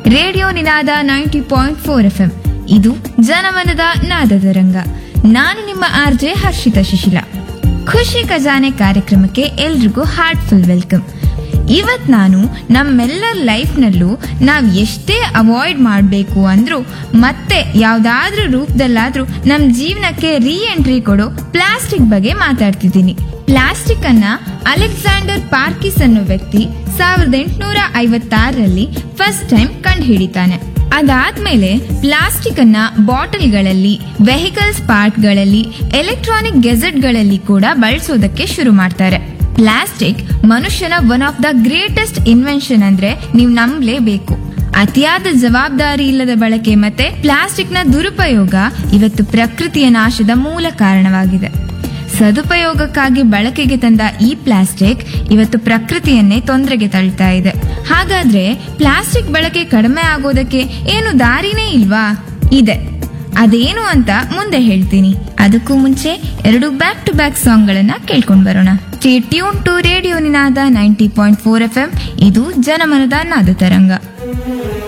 radio Ninada ninety point four F M ಇದು ಜನಮನದ ನಾದದ ರಂಗ ನಾನು ನಿಮ್ಮ ಆರ್ಜೆ ಹರ್ಷಿತಾ ಶಿಶಿಲ ಖುಷಿ ಖಜಾನೆ ಕಾರ್ಯಕ್ರಮಕ್ಕೆ ಎಲ್ರಿಗೂ ಹಾರ್ಟ್ಫುಲ್ ವೆಲ್ಕಮ್ ಇವತ್ ನಾನು ನಮ್ಮೆಲ್ಲರ ಲೈಫ್ನಲ್ಲೂ ನಾವ್ ಎಷ್ಟೇ ಅವಾಯ್ಡ್ ಮಾಡಬೇಕು ಅಂದ್ರೂ ಮತ್ತೆ ಯಾವ್ದಾದ್ರೂ ರೂಪದಲ್ಲಾದ್ರೂ ನಮ್ ಜೀವನಕ್ಕೆ ರೀ ಎಂಟ್ರಿ ಕೊಡೋ ಪ್ಲಾಸ್ಟಿಕ್ ಬಗ್ಗೆ ಮಾತಾಡ್ತಿದ್ದೀನಿ ಪ್ಲಾಸ್ಟಿಕ್ ಅನ್ನ ಅಲೆಕ್ಸಾಂಡರ್ ಪಾರ್ಕಿಸ್ ಅನ್ನೋ ವ್ಯಕ್ತಿ ಸಾವಿರದ ಎಂಟುನೂರ ಐವತ್ತಾರರಲ್ಲಿ ಫಸ್ಟ್ ಟೈಮ್ ಕಂಡುಹಿಡಿತಾನೆ ಅದಾದ್ಮೇಲೆ ಪ್ಲಾಸ್ಟಿಕ್ ಅನ್ನ ಬಾಟಲ್ಗಳಲ್ಲಿ ವೆಹಿಕಲ್ಸ್ ಪಾರ್ಟ್ಗಳಲ್ಲಿ ಎಲೆಕ್ಟ್ರಾನಿಕ್ ಗೆಜೆಟ್ಗಳಲ್ಲಿ ಕೂಡ ಬಳಸೋದಕ್ಕೆ ಶುರು ಮಾಡ್ತಾರೆ ಪ್ಲಾಸ್ಟಿಕ್ ಮನುಷ್ಯನ one of the greatest invention ಅಂದ್ರೆ ನೀವು ನಂಬಲೇಬೇಕು ಅತಿಯಾದ ಜವಾಬ್ದಾರಿ ಇಲ್ಲದ ಬಳಕೆ ಮತ್ತೆ ಪ್ಲಾಸ್ಟಿಕ್ನ ದುರುಪಯೋಗ ಇವತ್ತು ಪ್ರಕೃತಿಯ ನಾಶದ ಮೂಲ ಕಾರಣವಾಗಿದೆ ಸದುಪಯೋಗಕ್ಕಾಗಿ ಬಳಕೆಗೆ ತಂದ ಈ ಪ್ಲಾಸ್ಟಿಕ್ ಇವತ್ತು ಪ್ರಕೃತಿಯನ್ನೇ ತೊಂದರೆಗೆ ತಳ್ತಾ ಇದೆ ಹಾಗಾದ್ರೆ ಪ್ಲಾಸ್ಟಿಕ್ ಬಳಕೆ ಕಡಿಮೆ ಆಗೋದಕ್ಕೆ ಏನು ದಾರಿನೇ ಇಲ್ವಾ ಇದೆ ಅದೇನು ಅಂತ ಮುಂದೆ ಹೇಳ್ತೀನಿ ಅದಕ್ಕೂ ಮುಂಚೆ ಎರಡು ಬ್ಯಾಕ್ ಟು ಬ್ಯಾಕ್ ಸಾಂಗ್ ಗಳನ್ನ ಕೇಳ್ಕೊಂಡ್ ಬರೋಣ tune to radio Ninada ninety point four F M ಇದು ಜನಮನದ ನಾದ ತರಂಗ